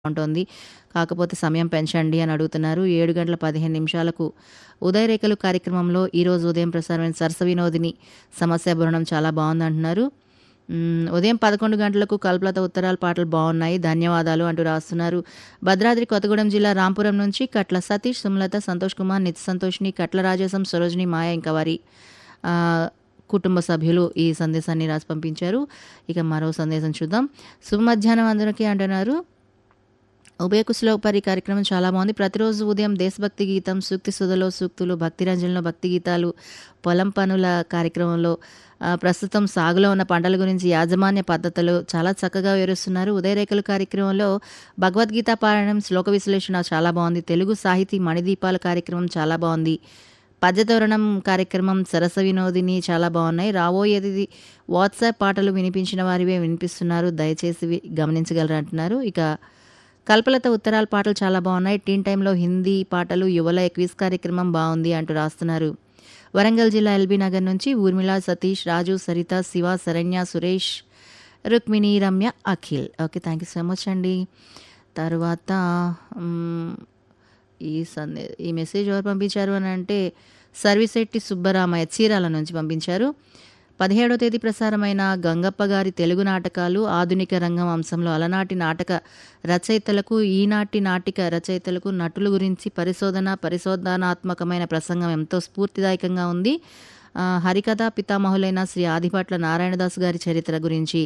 బావుంటోంది. కాకపోతే సమయం పెంచండి అని అడుగుతున్నారు. 7 గంటల 15 నిమిషాలకు ఉదయరేఖలు కార్యక్రమంలో ఈరోజు ఉదయం ప్రసారమైన సరస వినోదిని సమస్య బృణం చాలా బావుందంటున్నారు. హ్మ్. ఉదయం 11 గంటలకు కల్పలత ఉత్తరాల పాటలు బావున్నాయి. ధన్యవాదాలు అంటూ రాస్తున్నారు. భద్రాద్రి కొత్తగూడెం జిల్లా రాంపురం నుంచి కట్ల సతీష్, సుమలత, సంతోష్ కుమార్, నిత్య సంతోషిని, కట్ల రాజేశం, సరోజిని, మాయ ఇంకా వారి ఆహ్, కుటుంబ సభ్యులు ఈ సందేశాన్ని రాసి పంపించారు. ఇక మరో సందేశం చూద్దాం. శుభ మధ్యాహ్నం అందరికీ అంటున్నారు. ఉభయ కుశలోపరి కార్యక్రమం చాలా బావుంది. ప్రతిరోజు ఉదయం దేశభక్తి గీతం, సూక్తి సుధలో సూక్తులు, భక్తిరంజనిలో భక్తి గీతాలు, పొలం పనుల కార్యక్రమంలో ఆహ్, ప్రస్తుతం సాగులో ఉన్న పంటల గురించి యాజమాన్య పద్ధతులు చాలా చక్కగా వివరిస్తున్నారు. ఉదయరేఖలు కార్యక్రమంలో భగవద్గీత పారాయణం, శ్లోక విశ్లేషణ చాలా బావుంది. తెలుగు సాహితీ మణిదీపాల కార్యక్రమం చాలా బావుంది. పద్యతోరణం కార్యక్రమం, సరస వినోదిని చాలా బావున్నాయి. రాబోయేది వాట్సాప్ పాటలు వినిపించిన వారివే వినిపిస్తున్నారు. దయచేసి వి గమనించగలరా అంటున్నారు. ఇక కల్పలత ఉత్తరాల పాటలు చాలా బావున్నాయి. టీన్ టైమ్‌లో హిందీ పాటలు, యువలయ క్విజ్ కార్యక్రమం బావుంది అంటూ రాస్తున్నారు. వరంగల్ జిల్లా ఎల్బీ నగర్ నుంచి Urmila, Satish, Raju, Saritha, Shiva, Saranya, Suresh, Rukmini, Ramya, Akhil. Okay. Thank you so much అండి. తర్వాత హ్మ్. ఈ సందే ఈ మెసేజ్ ఎవరు పంపించారు అనంటే సర్విశెట్టి సుబ్బరామయ్య చీరాల నుంచి పంపించారు. 17వ తేదీ ప్రసారమైన గంగప్ప గారి తెలుగు నాటకాలు ఆధునిక రంగం అంశంలో అలనాటి నాటక రచయితలకు, ఈనాటి నాటిక రచయితలకు, నటుల గురించి పరిశోధన, పరిశోధనాత్మకమైన ప్రసంగం ఎంతో స్ఫూర్తిదాయకంగా ఉంది. ఆహ్, హరికథా పితామహులైన శ్రీ ఆదిభట్ల నారాయణదాస్ గారి చరిత్ర గురించి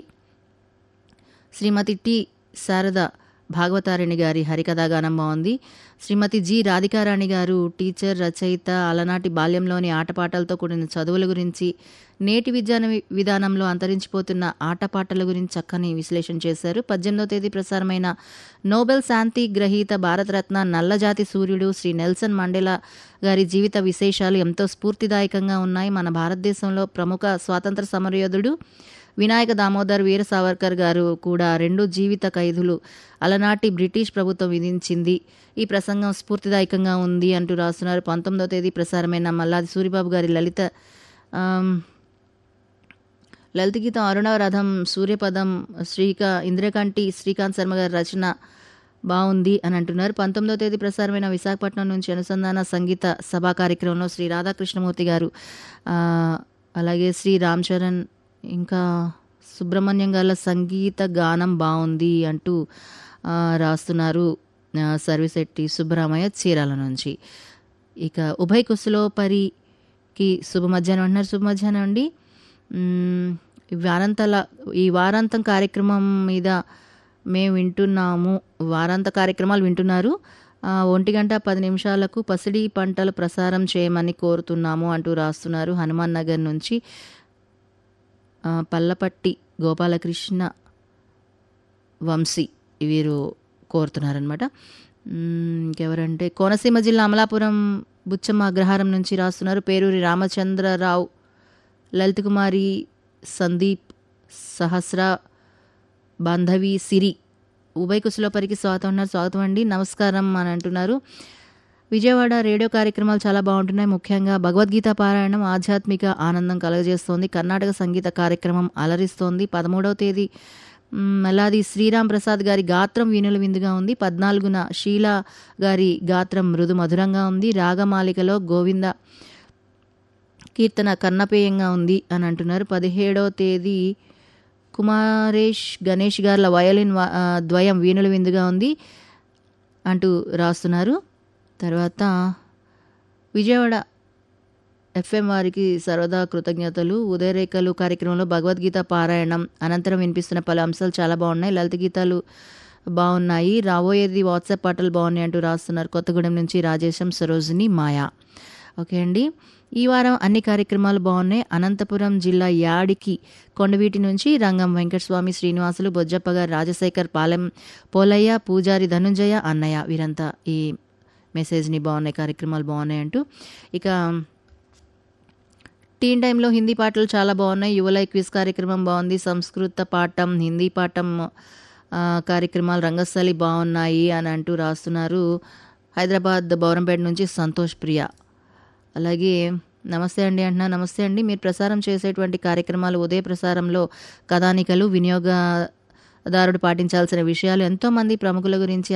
శ్రీమతి టి. శారద భాగవతారిణి గారి హరికథా గానం బావుంది. శ్రీమతి జి. రాధికారాణి గారు టీచర్, రచయిత, అలనాటి బాల్యంలోని ఆటపాటలతో కూడిన చదువుల గురించి, నేటి విద్యా విధానంలో అంతరించిపోతున్న ఆటపాటల గురించి చక్కని విశ్లేషణ చేశారు. 18వ తేదీ ప్రసారమైన నోబెల్ శాంతి గ్రహీత భారతరత్న నల్లజాతి సూర్యుడు శ్రీ నెల్సన్ మండేలా గారి జీవిత విశేషాలు ఎంతో స్ఫూర్తిదాయకంగా ఉన్నాయి. మన భారతదేశంలో ప్రముఖ స్వాతంత్ర సమరయోధుడు వినాయక దామోదర్ వీర సావర్కర్ గారు కూడా 2 జీవిత ఖైదులు అలనాటి బ్రిటిష్ ప్రభుత్వం విధించింది. ఈ ప్రసంగం స్ఫూర్తిదాయకంగా ఉంది అంటూ రాస్తున్నారు. 19వ తేదీ ప్రసారమైన మల్లాది సూరిబాబు గారి లలిత ఆహ్, లలిత గీతం అరుణ రథం, సూర్యపదం, శ్రీక ఇంద్రకంటి శ్రీకాంత్ శర్మ గారి రచన బావుంది అని అంటున్నారు. 19వ తేదీ ప్రసారమైన విశాఖపట్నం నుంచి అనుసంధాన సంగీత సభా కార్యక్రమంలో శ్రీ రాధాకృష్ణమూర్తి గారు ఆహ్, అలాగే శ్రీ రామ్ చరణ్ ఇంకా సుబ్రహ్మణ్యం గార్ల సంగీత గానం బావుంది అంటూ ఆహ్, రాస్తున్నారు. ఆహ్, సర్విశెట్టి సుబ్బరామయ్య చీరాల నుంచి. ఇక ఉభయ కుశలోపరికి శుభ మధ్యాహ్నం అంటున్నారు. శుభ మధ్యాహ్నం అండి. హ్మ్. ఈ వారాంతాల ఈ వారాంతం కార్యక్రమం మీద మేము వింటున్నాము. వారాంత కార్యక్రమాలు వింటున్నారు. ఆహ్, 1 గంట 10 నిమిషాలకు పసిడి పంటలు ప్రసారం చేయమని కోరుతున్నాము అంటూ రాస్తున్నారు. హనుమాన్ నగర్ నుంచి ఆహ్, పల్లపట్టి గోపాలకృష్ణ వంశీ వీరు కోరుతున్నారనమాట. హ్మ్. ఇంకెవరంటే కోనసీమ జిల్లా అమలాపురం బుచ్చమ్మ అగ్రహారం నుంచి రాస్తున్నారు. పేరూరి రామచంద్రరావు, లలిత కుమారి, సందీప్, సహస్ర, బాంధవి, సిరి ఉభయ కుశలోపరికి స్వాగతం అంటున్నారు. స్వాగతం అండి. నమస్కారం అని అంటున్నారు. విజయవాడ రేడియో కార్యక్రమాలు చాలా బావుంటున్నాయి. ముఖ్యంగా భగవద్గీత పారాయణం ఆధ్యాత్మిక ఆనందం కలుగజేస్తోంది. కర్ణాటక సంగీత కార్యక్రమం అలరిస్తోంది. 13వ తేదీ హ్మ్. మల్లాది శ్రీరామ్ ప్రసాద్ గారి గాత్రం వీణుల విందుగా ఉంది. 14న షీలా గారి గాత్రం మృదు మధురంగా ఉంది. రాగమాలికలో గోవింద కీర్తన కర్ణపేయంగా ఉంది అని అంటున్నారు. 17వ తేదీ కుమారేష్, గణేష్ గార్ల వయలిన్ వ ఆహ్, ద్వయం వీణుల విందుగా ఉంది అంటూ రాస్తున్నారు. తర్వాత విజయవాడ ఎఫ్ఎం వారికి సర్వదా కృతజ్ఞతలు. ఉదయరేఖలు కార్యక్రమంలో భగవద్గీత పారాయణం అనంతరం వినిపిస్తున్న పలు అంశాలు చాలా బావున్నాయి. లలిత గీతాలు బావున్నాయి. రాబోయేది వాట్సాప్ పాటలు బావున్నాయి అంటూ రాస్తున్నారు. కొత్తగూడెం నుంచి రాజేశం, సరోజిని, మాయ. ఓకే అండి. ఈ వారం అన్ని కార్యక్రమాలు బావున్నాయి. అనంతపురం జిల్లా యాడికి కొండవీటి నుంచి రంగం వెంకటస్వామి, శ్రీనివాసులు, బొజ్జప్ప గారు, రాజశేఖర్, పాలెం పోలయ్య, పూజారి ధనుంజయ, అన్నయ్య వీరంతా ఈ మెసేజ్‌ని బావున్నాయి కార్యక్రమాలు బావున్నాయి అంటూ ఇక టీన్ టైమ్‌లో హిందీ పాటలు చాలా బావున్నాయి. యువలయ క్విజ్ కార్యక్రమం బావుంది. సంస్కృత పాఠం, హిందీ పాఠం ఆహ్, కార్యక్రమాలు రంగస్థలి బావున్నాయి అని అంటూ రాస్తున్నారు. హైదరాబాద్ బౌరంపేట నుంచి సంతోష్ ప్రియ. అలాగే నమస్తే అండి అంటున్నారు. నమస్తే అండి. మీరు ప్రసారం చేసేటువంటి కార్యక్రమాలు ఉదయ ప్రసారంలో కథానికలు, వినియోగ దారుడు పాటించాల్సిన విషయాలు ఎంతోమంది ప్రముఖుల గురించి